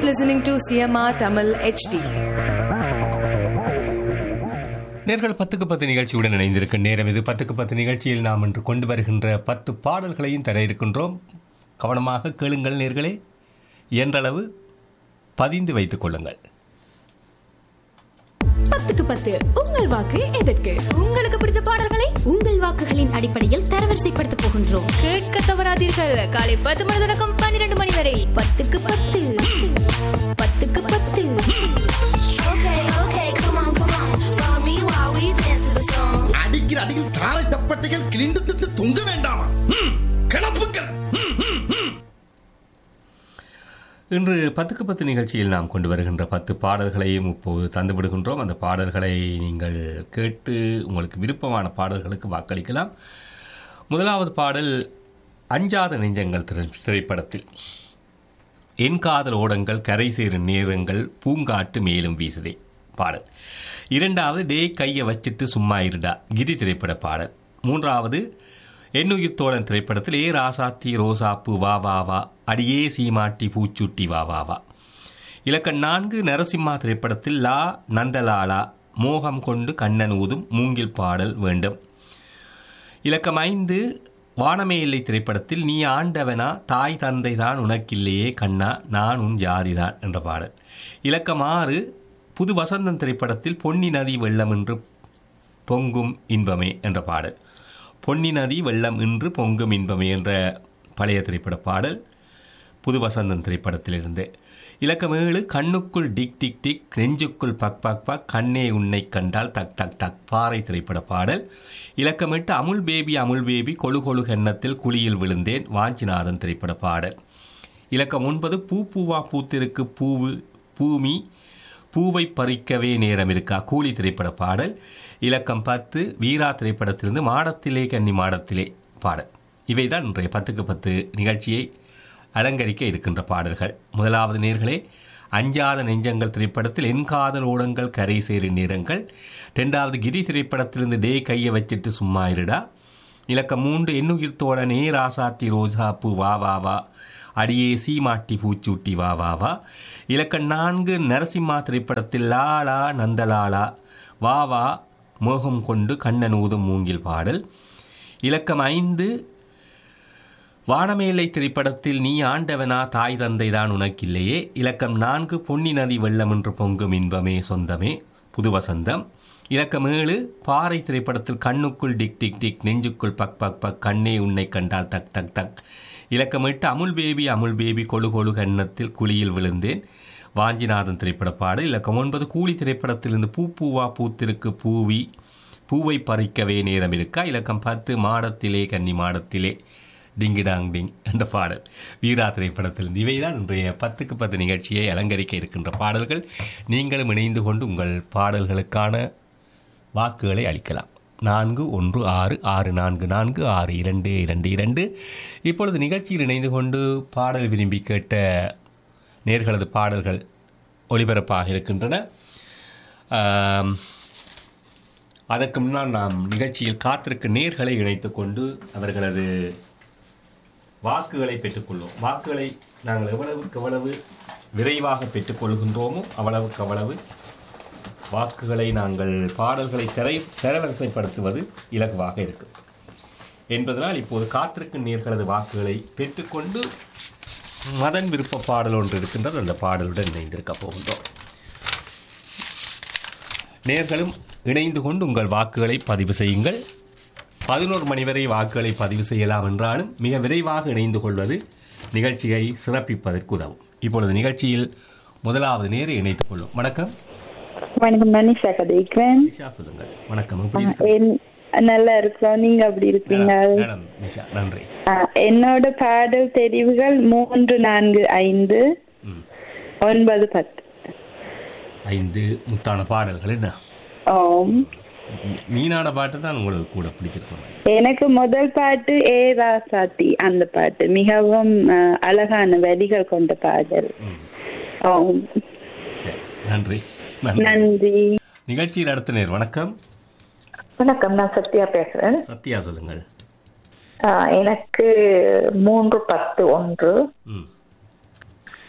listening to CMR Tamil HD. நேர்கள் பத்துக்கு பத்து நிகழ்ச்சியுடன் இணைந்திருக்கும் நேரம் இது பத்துக்கு பத்து நிகழ்ச்சியில் நாம் இன்று கொண்டு வருகின்ற பத்து பாடல்களையும் தர இருக்கின்றோம் கவனமாக கேளுங்கள் நேர்களே என்றளவு பதிந்து வைத்துக் கொள்ளுங்கள் பத்துக்கு பத்து உங்கள் வாக்கு எதற்கு உங்களுக்கு பிடித்த பாடல்களை உங்கள் வாக்குகளின் அடிப்படையில் தரவரிசைப்படுத்த போகின்றோம் கேட்க தவறாதீர்கள் காலை பத்து மணி தொடக்கம் பன்னிரண்டு மணி வரை பத்துக்கு பத்து பத்துக்கு பத்து அடிக்கிற அடியில் தாரை தப்பட்டைகள் கிழிந்து திட்டு தொங்க வேண்டாமா ம், கிளப்புக்கள் ம், ம், ம். இன்று பத்துக்கு பத்து நிகழ்ச்சியில் நாம் கொண்டு வருகின்ற பத்து பாடல்களையும் இப்போது தந்து விடுகின்றோம் அந்த பாடல்களை நீங்கள் கேட்டு உங்களுக்கு விருப்பமான பாடல்களுக்கு வாக்களிக்கலாம் முதலாவது பாடல் அஞ்சாத நெஞ்சங்கள் திரை- திரைப்படத்தில் என் காதல் ஓடங்கள் கரை சேரும் நேரங்கள் பூங்காட்டு மேலும் வீசுதே பாடல் இரண்டாவது டே கையை வச்சிட்டு சும்மா இருடா கிரி திரைப்பட பாடல் மூன்றாவது எண்ணுயிர் தோழன் திரைப்படத்தில் ஏ ராசாத்தி ரோசாப்பு வா வா வா அடியே சீமாட்டி பூச்சுட்டி வா வா வா இலக்கம் நான்கு நரசிம்மா திரைப்படத்தில் லா நந்தலாலா மோகம் கொண்டு கண்ணன் ஊதும் மூங்கில் பாடல் வேண்டும் இலக்கம் ஐந்து வானமே இல்லை திரைப்படத்தில் நீ ஆண்டவனா தாய் தந்தை தான் உனக்கில்லையே கண்ணா நான் உன் ஜாதிதான் என்ற பாடல் இலக்கம் ஆறு புது வசந்தம் திரைப்படத்தில் பொன்னி நதி வெள்ளம் என்று பொங்கும் இன்பமே என்ற பாடல் பொன்னி நதி வெள்ளம் இன்று பொங்கும் இன்பமே என்ற பழைய திரைப்பட பாடல் புது வசந்தம் திரைப்படத்திலிருந்து இலக்கம் ஏழு கண்ணுக்குள் டிக் டிக் டிக் நெஞ்சுக்குள் பக் பக் பக் கண்ணே உன்னை கண்டால் தக் தக் தக் பாறை திரைப்பட பாடல் இலக்கம் எட்டு அமுல் பேபி அமுல் பேபி கொழு கொழு கன்னத்தில் குழியில் விழுந்தேன் வாஞ்சிநாதன் திரைப்பட பாடல் இலக்கம் ஒன்பது பூ பூவா பூத்திருக்கு பூவு பூமி பூவை பறிக்கவே நேரம் இருக்கா கூலி திரைப்பட பாடல் இலக்கம் பத்து வீரா திரைப்படத்திலிருந்து மாடத்திலே கன்னி மாடத்திலே பாடல் இவைதான் இன்றைய பத்துக்கு பத்து நிகழ்ச்சியை அலங்கரிக்க இருக்கின்ற பாடல்கள் முதலாவது நேர்களே அஞ்சாத நெஞ்சங்கள் திரைப்படத்தில் என் காதல் ஓடங்கள் கரை சேரி நேரங்கள் ரெண்டாவது கிரி திரைப்படத்திலிருந்து டே கையை வச்சிட்டு சும்மா இருடா இலக்கம் மூன்று எண்ணுயிர் தோழனே ராசாத்தி ரோஜாப்பு வா வா வா அடியே சீமாட்டி பூச்சூட்டி வா வா வா இலக்கம் நான்கு நரசிம்மா திரைப்படத்தில் லாலா நந்தலாலா வா வா மோகம் கொண்டு கண்ணன் ஊதும் மூங்கில் பாடல் இலக்கம் ஐந்து வானமேலை திரைப்படத்தில் நீ ஆண்டவனா தாய் தந்தை தான் உனக்கில்லையே இலக்கம் நான்கு பொன்னி நதி வெள்ளம் என்று பொங்கும் இன்பமே சொந்தமே புது வசந்தம் இலக்கம் ஏழு பாறை திரைப்படத்தில் கண்ணுக்குள் டிக் டிக் டிக் நெஞ்சுக்குள் பக் பக் பக் கண்ணே உன்னை கண்டால் தக் தக் தக் இலக்கம் எட்டு அமுல் பேபி அமுல் பேபி கொழு கொழு கன்னத்தில் குழியில் விழுந்தேன் வாஞ்சிநாதன் திரைப்பட பாடல் இலக்கம் ஒன்பது கூலி திரைப்படத்திலிருந்து பூ பூவா பூத்திருக்கு பூவி பூவை பறிக்கவே நேரம் இருக்கா இலக்கம் பத்து மாடத்திலே கன்னி மாடத்திலே டிங்கு டாங் டிங் என்ற பாடல் வீரா திரைப்படத்தில் இவைதான் இன்றைய பத்துக்கு பத்து நிகழ்ச்சியை அலங்கரிக்க இருக்கின்ற பாடல்கள் நீங்களும் இணைந்து கொண்டு உங்கள் பாடல்களுக்கான வாக்குகளை அளிக்கலாம் நான்கு ஒன்று ஆறு ஆறு நான்கு நான்கு ஆறு இரண்டு இரண்டு இரண்டு இப்பொழுது நிகழ்ச்சியில் இணைந்து கொண்டு பாடல் விரும்பி கேட்ட நேர்களது பாடல்கள் ஒளிபரப்பாக இருக்கின்றன ஆம், அதற்கு முன்னால் நாம் நிகழ்ச்சியில் காத்திருக்கும் நேர்களை இணைத்துக் கொண்டு அவர்களது வாக்குகளை பெற்றுக்கொள்வோம் வாக்குகளை நாங்கள் எவ்வளவுக்கு எவ்வளவு விரைவாக பெற்றுக்கொள்கின்றோமோ அவ்வளவுக்கு அவ்வளவு வாக்குகளை நாங்கள் பாடல்களை திரை தரவரிசைப்படுத்துவது இலகுவாக இருக்கும் என்பதனால் இப்போது காத்திருக்கும் நேர்களது வாக்குகளை பெற்றுக்கொண்டு மதன் விருப்ப பாடல் ஒன்று இருக்கின்றது அந்த பாடலுடன் இணைந்திருக்க போகின்றோம் நேர்களும் இணைந்து கொண்டு உங்கள் வாக்குகளை பதிவு செய்யுங்கள் பதினோரு மணி வரை வாக்குகளை பதிவு செய்யலாம் என்றாலும் மிக விரைவாக இணைந்து கொள்வது நிகழ்ச்சியை சிறப்பிப்பதற்கு உதவும் இப்பொழுது நிகழ்ச்சியில் முதலாவது நேரை இணைத்துக் கொள்ளும் வணக்கம் வணக்கம் நான் நிஷா கதைக்கிறேன் நிஷா சொல்லுங்கள் வணக்கம் எப்படி இருக்கிறீங்க? என்- நல்லா இருக்கிறோம் நீங்க அப்படி இருக்கீங்க நலம், நலம், நிஷா நன்றி ஆ, என்னோட பாடல் தெரிவுகள் மூன்று நான்கு ஐந்து ம். ஒன்பது பத்து ஐந்து முத்தான பாடல்கள் என்ன ஆம் மீ- மீனான பாட்டு தான் உங்களுக்கு கூட பிடிச்சிருக்கோம் எனக்கு முதல் பாட்டு ஏ ராசாத்தி அந்த பாட்டு மிகவும் ஆ, அழகான வரிகள் கொண்ட பாடல் ம். ஆம் சரி நன்றி நன்றி நன்றி நிகழ்ச்சியில் அடுத்த நேர் வணக்கம் வணக்கம் நான் சத்யா பேசுறேன் சத்யா சொல்லுங்கள் ஆஹ் எனக்கு மூன்று பத்து ஒன்று ம்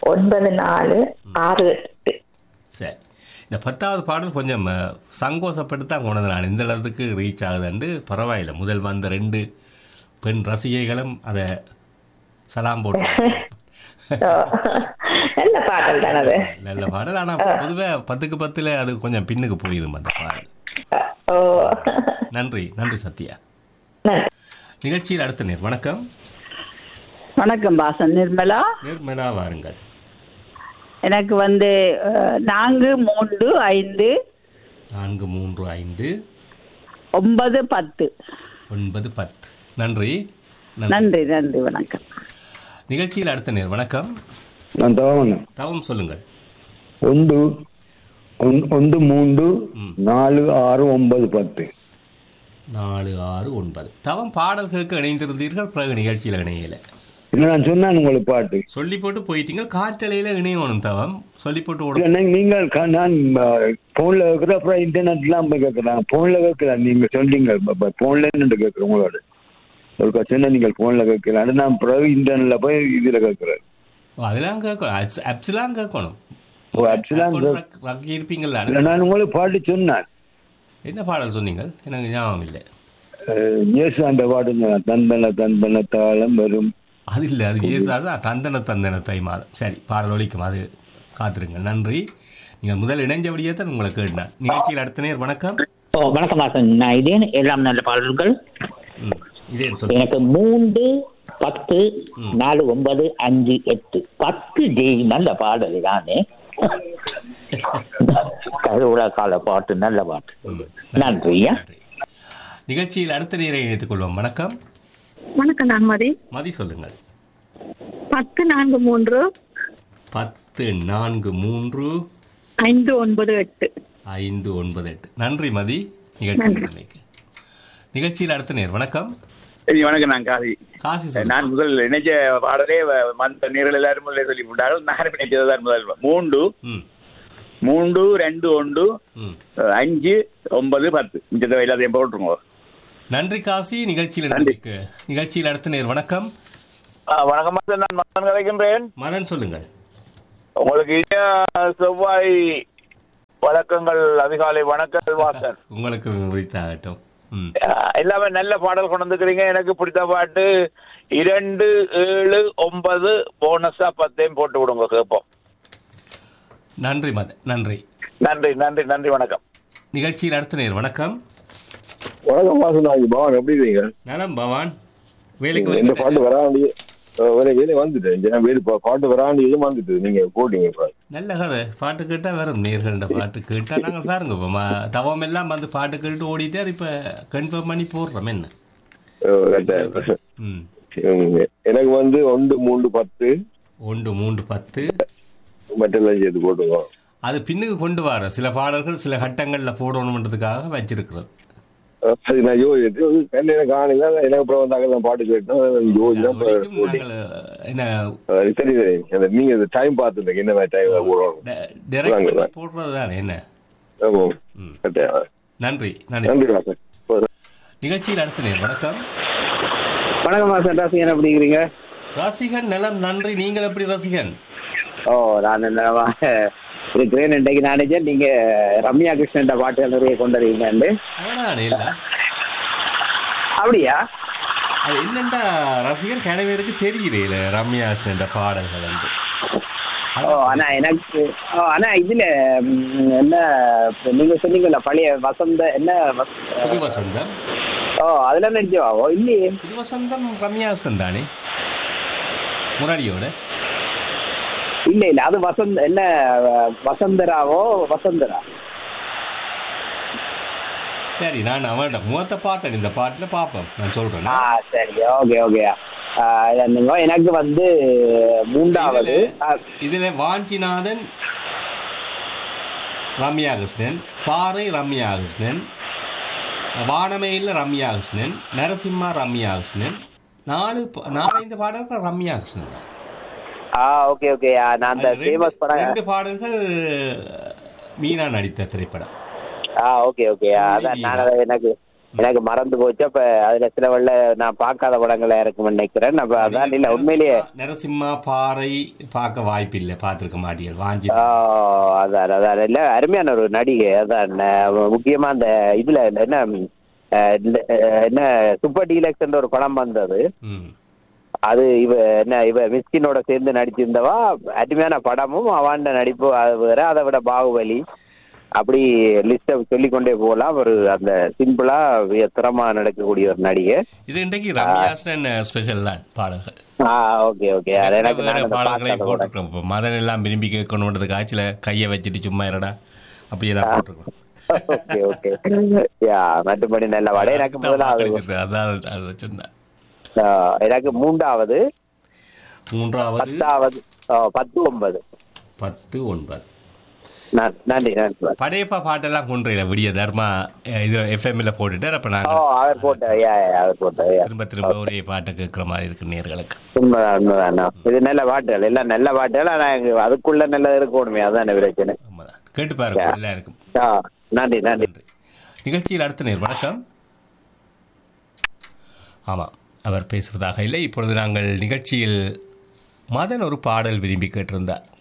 ஒன்பது நாலு ஆறு எட்டு சரி இந்த பத்தாவது பாடல் கொஞ்சம் அஹ், சங்கோசப்பட்டு தான் கொண்டது நான் இந்த அளவுக்கு ரீச் ஆகுதுண்டு பரவாயில்லை முதல் வந்த ரெண்டு பெண் ரசிகைகளும் அதை சலாம் போட்டு ஓ, நல்ல பாடல் தான் அது நல்ல பாடல் ஆனால் பொதுவாக பத்துக்கு பத்தில் அது கொஞ்சம் பின்னுக்கு போயிடும் அந்த பாடல் ஓ நன்றி நன்றி சத்யா நன்றி. நிகழ்ச்சியில் அடுத்த நேர் வணக்கம் வணக்கம் பாசன் நிர்மலா நிர்மலா வாருங்கள் எனக்கு வந்து அஹ், நான்கு மூன்று ஐந்து நான்கு மூன்று ஐந்து ஒன்பது பத்து ஒன்பது பத்து நன்றி நன்றி நன்றி வணக்கம் நிகழ்ச்சியில் அடுத்த நேர் வணக்கம் நான் தவமண்ண தவம் சொல்லுங்கள் ಒಂದು ஒன்- ಒಂದು மூன்று ம். நாலு ஆறு ஒன்பது பத்து நாலு ஆறு ஒன்பது தவம் பாடல்களுக்கு இணைந்திருந்தீர்கள் பிறகு நிகழ்ச்சியில் இணையல இல்ல நான் சொன்னேன் உங்களுக்கு பாட்டு சொல்லி போட்டு போயிட்டீங்க காற்றலையில இணையணும் தவம் சொல்லி போட்டு இல்ல, ஓட நீ- நீங்கள் க- நான் போன்ல கேட்கிற அப்புறம் இன்டர்நெட்லாம் போய் கேட்கறேன் போன்ல கேட்கல நீங்க சொல்றீங்க போன்ல நின்று கேட்கிறேன் உங்களோட ஒரு சொன்ன நீங்கள் போன்ல கேட்கலாம் நான் பிறகு இன்டர்நெட்ல போய் இதுல கேட்கிறேன் ஓ, அதெல்லாம் கேட்கணும் ஆப்ஸ்- ஆப்ஸ்லாம் கேட்கணும் ஓ, ஆப்ஸ்லாம் கொண்டு கேட்க- ரக்- ரக்கி இருப்பீங்கல்ல இல்ல, நான் உங்களுக்கு பாட்டு சொன்னேன் என்ன பாடல் சொன்னீங்க எனக்கு ஞாபகம் இல்லை அஹ், இயேசு அந்த பாட்டு சொன்னேன். தந்தன தந்தன தாளம் வரும் அது இல்லை அது இயேசு அதான் தந்தன தந்தன தை மாதம் சரி பாடல் ஒலிக்கும் அது காத்திருங்க நன்றி நீங்கள் முதல் இணைஞ்சபடியே தான் உங்களை கேட்டான் நிகழ்ச்சியில் அடுத்த நேர் வணக்கம் ஓ வணக்கம் வாசன் நான் இதே எல்லாம் நல்ல பாடல்கள் ம், இதே சொல்லு எனக்கு மூன்று பத்து நாலு ஒன்பது அஞ்சு எட்டு பத்து ஜெய் நல்ல பாடல் தானே கருவுல கால பாட்டு நல்ல பாட்டு ம், நன்றியா நன்றி நிகழ்ச்சியில் அடுத்த நேரை இணைத்துக் கொள்வோம் வணக்கம் வணக்கம் நான் மதி மதி சொல்லுங்கள் பத்து நான்கு மூன்று பத்து நான்கு மூன்று ஐந்து ஒன்பது எட்டு ஐந்து ஒன்பது எட்டு நன்றி மதி நிகழ்ச்சியில் நிலைக்கு நிகழ்ச்சியில் அடுத்த நேர் வணக்கம் சரி வணக்கம் நான் காசி காசி சொல்லுங்க. நான் முதல் நினைச்ச பாடலே வ- மந்த நீர்கள் எல்லாரும் முதல்ல சொல்லி விட்டாலும் நான் நினைச்சதுதான் முதல் மூன்று ம் மூன்று ரெண்டு ஒன்று ம் அஞ்சு ஒன்பது பத்து இந்த எல்லாத்தையும் போட்டுருங்க நன்றி காசி நிகழ்ச்சியில் இணைந்திருக்கு நிகழ்ச்சியில் அடுத்த நேர் வணக்கம் வணக்கம் மாஸ்டர், நான் மகன் கலைக்கின்றேன் மதன் சொல்லுங்கள் உங்களுக்கு இனிய செவ்வாய் வழக்கங்கள் அதிகாலை வணக்கங்கள் வாசன் உங்களுக்கு உரித்தாகட்டும் ம் அஹ் எல்லாமே நல்ல பாடல் கொண்டு வந்துக்கிறீங்க எனக்கு பிடித்த பாட்டு இரண்டு ஏழு ஒன்பது போனஸா பத்தையும் போட்டு விடுங்க கேட்போம் நன்றி மதன் நன்றி நன்றி நன்றி நன்றி வணக்கம் நிகழ்ச்சியில் அடுத்த நேர் வணக்கம் வணக்கம் வாசன் நான் பவன் எப்படி இருக்கீங்க நலம் பவான் வேலைக்கு இந்த வந்து பாட்டு வராண்டிய வேலை வேலை வந்துட்டேன் நான் வேலை பா- பாட்டு வராண்டியதும் வந்துட்டு நீங்க போட்டீங்க இப்ப. நல்ல கதை பாட்டு கேட்டா வரும் நேர்கள்ட பாட்டு கேட்டா நாங்கள் பாருங்க இப்போ ம- தவம் எல்லாம் வந்து பாட்டு கேட்டு ஓடிட்டே இப்ப கன்ஃபார்ம் பண்ணி போடுறோம் என்ன அஹ் கரெக்டா. ம் உம், எனக்கு வந்து ஒன்று மூன்று பத்து ஒன்று மூன்று பத்து மற்றெல்லாம் சேர்த்து போட்டுங்க அது பின்னுக்கு கொண்டு வர சில பாடல்கள் சில கட்டங்கள்ல போடணுன்றதுக்காக வச்சிருக்கிறோம் அஹ் அது நான் யோசிச்சு கண்ணில காணுங்க எனக்கு அப்புறம் வந்தாங்க நான் பாட்டு கேட்டோம் யோசிச்சு தான் இப்ப வரைக்கும் போட்டீங்க. நாங்கள் என்ன அஹ் சரி சரி அந்த நீங்க இந்த டைம் பார்த்துருந்தீங்க என்ன மாதிரி டைம் போடணும் டைரக்ட் வாங்க, பண்ணி வாங்க. போடுறது தானே என்ன ஆமா ம். கரெக்டா. நன்றி நன்றி நன்றி வாசன் நிகழ்ச்சியில் அடுத்த நேர் வணக்கம் வணக்கம் மாசன் ராசிகன் எப்படி இருக்கிறீங்க ரசிகன் நலம் நன்றி நீங்கள் எப்படி ரசிகன் ஓ நான் என்னவா இருக்கிறேன் இன்றைக்கு நான் நினைச்சேன் நீங்க ரம்யா கிருஷ்ணன் பாட்டுகள் நிறைய கொண்டு வரீங்கன்னு அவனானே இல்ல அப்படியா அது என்னண்டா ரசிகன் கனவேருக்கு தெரியல ரம்யா கிருஷ்ணன் பாடல்கள் வந்து ஓ ஆனா எனக்கு ஓ ஆனா இதுல ம், என்ன இப்ப நீங்க சொன்னீங்கல்ல பழைய வசந்த என்ன வஸ்- புது வசந்தம் ஓ அதுல நினைச்சவா ஓ இல்லையே புது வசந்தம் ரம்யா கிருஷ்ணன் தானே முரளியோட இல்ல இல்ல அது வசந்த் என்ன வசந்தராவோ வசந்தரா சரி நான் அவன்கிட்ட முகத்தை பார்த்தேன் இந்த பாட்டுல பார்ப்பேன் நான் சொல்றேன் ஆ சரி ஓகே ஓகே எனக்கு வந்து மூன்றாவது ஆ, இதுல வாஞ்சிநாதன் ரம்யா கிருஷ்ணன் பாறை ரம்யா கிருஷ்ணன் வானமையில் ரம்யா கிருஷ்ணன் நரசிம்மா ரம்யா கிருஷ்ணன் நாலு ப- நாலஞ்சு பாடல்கள் ரம்யா கிருஷ்ணன் தான். ஆ ஓகே ஓகே நான் அந்த அது ரெண்டு- ஃபேமஸ் படம் ரெண்டு பாடல்கள் மீனா நடித்த திரைப்படம் ஆ ஓகே ஓகே அதான் நான் அதை எனக்கு எனக்கு மறந்து போச்சு அப்ப அதுல சில வெள்ள நான் பார்க்காத படங்களா இருக்கும்னு நினைக்கிறேன் அப்ப அதான் இல்ல உண்மையிலேயே நரசிம்மா பாறை பார்க்க வாய்ப்பில்லை பார்த்திருக்க மாட்டீர்கள் வாஞ்சி ஆ, அதான் அதான் இல்ல அருமையான ஒரு நடிகை அதான் அஹ், முக்கியமா அந்த இதுல என்ன அஹ், இந்த, அஹ், என்ன சூப்பர் டீலக்ஸ் ஒரு படம் வந்தது ம் அது இவ என்ன இவ மிஸ்கினோட சேர்ந்து நடிச்சிருந்தவா அருமையான படமும் அவாண்ட நடிப்பு அது வேற அதை விட பாகுபலி அப்படி லிஸ்ட சொல்லிக்கொண்டே போகலாம் ஒரு அந்த சிம்பிளா திறமா நடக்கக்கூடிய ஒரு நடிகை இது இன்றைக்கு ரம்யாசன் ஸ்பெஷல் தான் பாடல்கள் ஆ ஓகே ஓகே அது எனக்கு வேற நான் அந்த பாடல்களை பார்க்காத படம். போட்டிருக்கோம் இப்போ மதன் எல்லாம் விரும்பி கேட்கணுன்றது காய்ச்சல கையை வச்சுட்டு சும்மா இருடா அப்படியெல்லாம் போட்டிருக்கோம் ஓகே ஓகே யா மற்றபடி நல்ல வடை எனக்கு முதலாவது வாக்களிச்சிருக்கேன். அதான் அதை சொன்னேன் ஆ, எனக்கு மூன்றாவது மூன்றாவது பத்தாவது ஆ, பத்து ஒன்பது பத்து ஒன்பது நன்- நன்றி நன்றி படையப்பா பாட்டெல்லாம் கொண்டு விடிய தர்மா அஹ், இது எஃப்எம்ல போட்டுட்டு அப்ப ஓ நாங்க அவர் போட்ட யா யா, அவர் போட்ட யா திரும்ப திரும்ப ஒரே பாட்டை கேட்கிற மாதிரி இருக்கு நேர்களுக்கு உண்மைதான் உண்மைதான் இது நல்ல பாட்டுகள் எல்லாம் நல்ல பாட்டுகள் ஆனா எங்க அதுக்குள்ள நல்லது இருக்கணுமே அதான் பிரச்சனை கேட்டு பாருங்க நல்லா இருக்கும் ஆ, நன்றி நன்றி நிகழ்ச்சியில் அடுத்த நேர் வணக்கம் ஆமாம் அவர் பேசுவதாக இல்லை இப்பொழுது நாங்கள் நிகழ்ச்சியில் மதன் ஒரு பாடல் விரும்பி கேட்டிருந்தார்